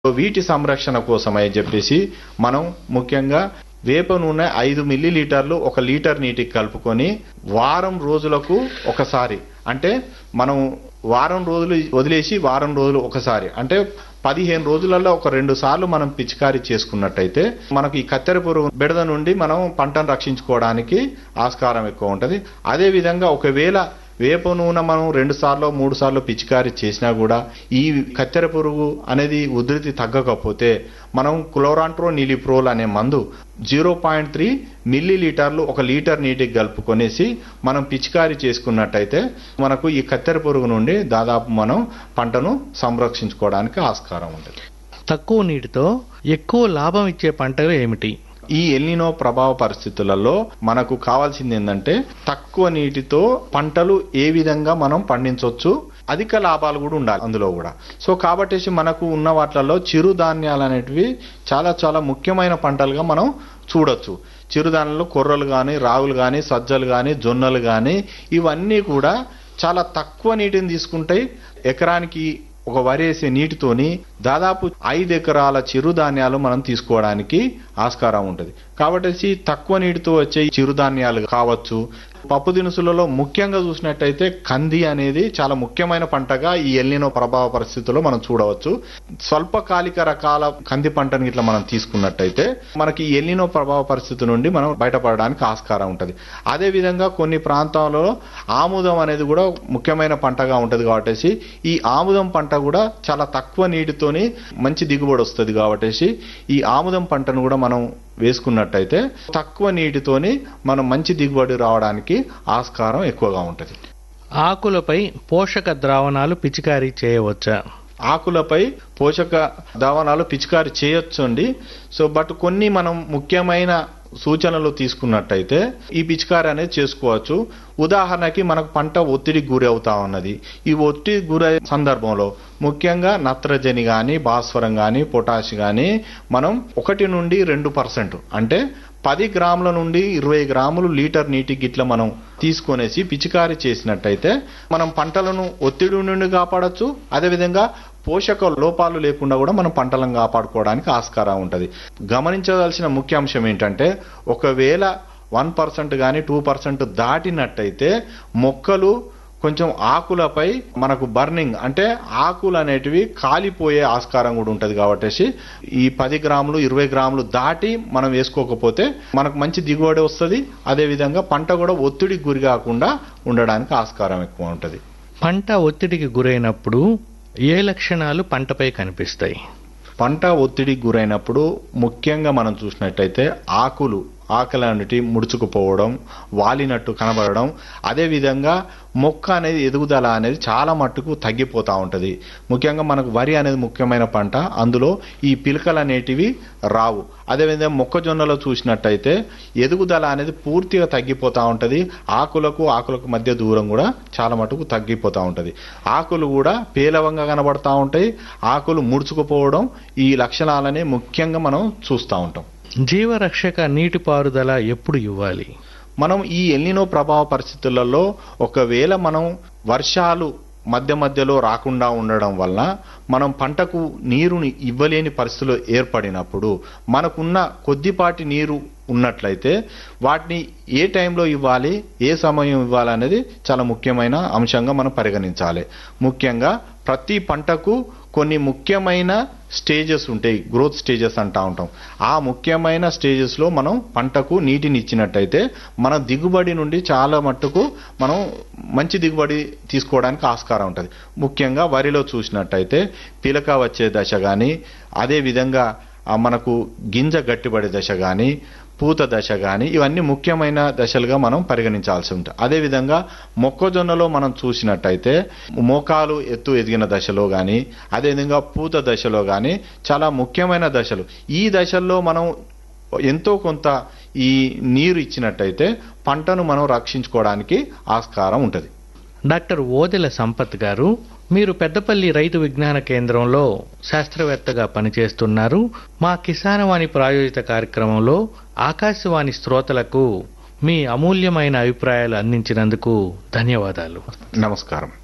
వీటి సంరక్షణ కోసమై చెప్పేసి మనం ముఖ్యంగా వేప నూనె ఐదు మిల్లీ లీటర్లు ఒక లీటర్ నీటికి కలుపుకొని వారం రోజులకు ఒకసారి అంటే మనం వారం రోజులు వదిలేసి వారం రోజులు ఒకసారి అంటే పదిహేను రోజులలో ఒక రెండు సార్లు మనం పిచికారీ చేసుకున్నట్టయితే మనకు ఈ కత్తెర పురుగు బెడద నుండి మనం పంటను రక్షించుకోవడానికి ఆస్కారం ఎక్కువ ఉంటుంది అదే విధంగా ఒకవేళ వేప నూనె మనం రెండు సార్లు మూడు సార్లు పిచికారీ చేసినా కూడా ఈ కత్తెర పురుగు అనేది ఉధృతి తగ్గకపోతే మనం క్లోరాంట్రో నిలిప్రోల్ అనే మందు జీరో పాయింట్ త్రీ మిల్లీ లీటర్లు ఒక లీటర్ నీటికి కలుపుకొనేసి మనం పిచికారీ చేసుకున్నట్టయితే మనకు ఈ కత్తెర పురుగు నుండి దాదాపు మనం పంటను సంరక్షించుకోవడానికి ఆస్కారం ఉంటుంది తక్కువ నీటితో ఎక్కువ లాభం ఇచ్చే పంటలు ఏమిటి ఈ ఎల్నినో ప్రభావ పరిస్థితులలో మనకు కావాల్సింది ఏంటంటే తక్కువ నీటితో పంటలు ఏ విధంగా మనం పండించవచ్చు అధిక లాభాలు కూడా ఉండాలి అందులో కూడా సో కాబట్టి మనకు ఉన్న వాటిలలో చిరుధాన్యాలు అనేటివి చాలా చాలా ముఖ్యమైన పంటలుగా మనం చూడొచ్చు చిరుధాన్యాలు కొర్రలు కానీ రాగులు కానీ సజ్జలు కానీ జొన్నలు కానీ ఇవన్నీ కూడా చాలా తక్కువ నీటిని తీసుకుంటాయి ఎకరానికి ఒక వరేసే నీటితోని దాదాపు ఐదు ఎకరాల చిరుధాన్యాలు మనం తీసుకోవడానికి ఆస్కారం ఉంటుంది కాబట్టి తక్కువ నీటితో వచ్చే చిరుధాన్యాలు కావచ్చు పప్పు దినుసులలో ముఖ్యంగా చూసినట్టయితే కంది అనేది చాలా ముఖ్యమైన పంటగా ఈ ఎల్నినో ప్రభావ పరిస్థితుల్లో మనం చూడవచ్చు స్వల్పకాలిక రకాల కంది పంటను ఇట్లా మనం తీసుకున్నట్టయితే మనకి ఈ ఎల్నినో ప్రభావ పరిస్థితి నుండి మనం బయటపడడానికి ఆస్కారం ఉంటుంది అదే విధంగా కొన్ని ప్రాంతాలలో ఆముదం అనేది కూడా ముఖ్యమైన పంటగా ఉంటుంది కాబట్టి ఈ ఆముదం పంట కూడా చాలా తక్కువ నీటితోని మంచి దిగుబడి వస్తుంది కాబట్టి ఈ ఆముదం పంటను కూడా మనం వేసుకున్నట్టయితే తక్కువ నీటితోని మనం మంచి దిగుబడి రావడానికి ఆస్కారం ఎక్కువగా ఉంటుంది ఆకులపై పోషక ద్రావణాలు పిచికారీ చేయవచ్చా ఆకులపై పోషక ద్రావణాలు పిచికారి చేయొచ్చు అండి సో బట్ కొన్ని మనం ముఖ్యమైన సూచనలు తీసుకున్నట్టయితే ఈ పిచికారి అనేది చేసుకోవచ్చు ఉదాహరణకి మనకు పంట ఒత్తిడికి గురి అవుతా ఉన్నది ఈ ఒత్తిడి గురయ్యే సందర్భంలో ముఖ్యంగా నత్రజని కానీ భాస్వరం కానీ పొటాష్ కానీ మనం ఒకటి నుండి రెండు పర్సెంట్ అంటే పది గ్రాముల నుండి ఇరవై గ్రాములు లీటర్ నీటి గిట్ల మనం తీసుకొనేసి పిచికారి చేసినట్టయితే మనం పంటలను ఒత్తిడి నుండి కాపాడచ్చు అదేవిధంగా పోషక లోపాలు లేకుండా కూడా మనం పంటలను కాపాడుకోవడానికి ఆస్కారం ఉంటుంది గమనించవలసిన ముఖ్య అంశం ఏంటంటే ఒకవేళ వన్ పర్సెంట్ కానీ టూ పర్సెంట్ దాటినట్టయితే మొక్కలు కొంచెం ఆకులపై మనకు బర్నింగ్ అంటే ఆకులు అనేటివి కాలిపోయే ఆస్కారం కూడా ఉంటుంది కాబట్టి ఈ పది గ్రాములు ఇరవై గ్రాములు దాటి మనం వేసుకోకపోతే మనకు మంచి దిగుబడి వస్తుంది అదేవిధంగా పంట కూడా ఒత్తిడికి గురి కాకుండా ఉండడానికి ఆస్కారం ఎక్కువ ఉంటుంది పంట ఒత్తిడికి గురైనప్పుడు ఏ లక్షణాలు పంటపై కనిపిస్తాయి పంట ఒత్తిడికి గురైనప్పుడు ముఖ్యంగా మనం చూసినట్టయితే ఆకులు ఆకలి అనేటి ముడుచుకుపోవడం వాలినట్టు కనబడడం అదేవిధంగా మొక్క అనేది ఎదుగుదల అనేది చాలా మట్టుకు తగ్గిపోతూ ఉంటుంది ముఖ్యంగా మనకు వరి అనేది ముఖ్యమైన పంట అందులో ఈ పిలకలు అనేటివి రావు అదేవిధంగా మొక్కజొన్నలో చూసినట్టయితే ఎదుగుదల అనేది పూర్తిగా తగ్గిపోతూ ఉంటుంది ఆకులకు ఆకులకు మధ్య దూరం కూడా చాలా మటుకు తగ్గిపోతూ ఉంటుంది ఆకులు కూడా పేలవంగా కనబడతా ఉంటాయి ఆకులు ముడుచుకుపోవడం ఈ లక్షణాలని ముఖ్యంగా మనం చూస్తూ ఉంటాం జీవరక్షక నీటిపారుదల ఎప్పుడు ఇవ్వాలి మనం ఈ ఎల్నినో ప్రభావ పరిస్థితులలో ఒకవేళ మనం వర్షాలు మధ్య మధ్యలో రాకుండా ఉండడం వల్ల మనం పంటకు నీరుని ఇవ్వలేని పరిస్థితులు ఏర్పడినప్పుడు మనకున్న కొద్దిపాటి నీరు ఉన్నట్లయితే వాటిని ఏ టైంలో ఇవ్వాలి ఏ సమయం ఇవ్వాలి అనేది చాలా ముఖ్యమైన అంశంగా మనం పరిగణించాలి ముఖ్యంగా ప్రతి పంటకు కొన్ని ముఖ్యమైన స్టేజెస్ ఉంటాయి గ్రోత్ స్టేజెస్ అంటా ఉంటాం ఆ ముఖ్యమైన స్టేజెస్లో మనం పంటకు నీటిని ఇచ్చినట్టయితే మన దిగుబడి నుండి చాలా మట్టుకు మనం మంచి దిగుబడి తీసుకోవడానికి ఆస్కారం ఉంటుంది ముఖ్యంగా వరిలో చూసినట్టయితే పిలక వచ్చే దశ కానీ అదేవిధంగా మనకు గింజ గట్టిపడే దశ కానీ పూత దశ కానీ ఇవన్నీ ముఖ్యమైన దశలుగా మనం పరిగణించాల్సి ఉంటుంది అదేవిధంగా మొక్కజొన్నలో మనం చూసినట్టయితే మోకాలు ఎత్తు ఎదిగిన దశలో కానీ అదేవిధంగా పూత దశలో కానీ చాలా ముఖ్యమైన దశలు ఈ దశల్లో మనం ఎంతో కొంత ఈ నీరు ఇచ్చినట్టయితే పంటను మనం రక్షించుకోవడానికి ఆస్కారం ఉంటుంది డాక్టర్ ఓదెల సంపత్ గారు మీరు పెద్దపల్లి రైతు విజ్ఞాన కేంద్రంలో శాస్త్రవేత్తగా పనిచేస్తున్నారు మా కిసానవాణి ప్రాయోజిత కార్యక్రమంలో ఆకాశవాణి శ్రోతలకు మీ అమూల్యమైన అభిప్రాయాలు అందించినందుకు ధన్యవాదాలు నమస్కారం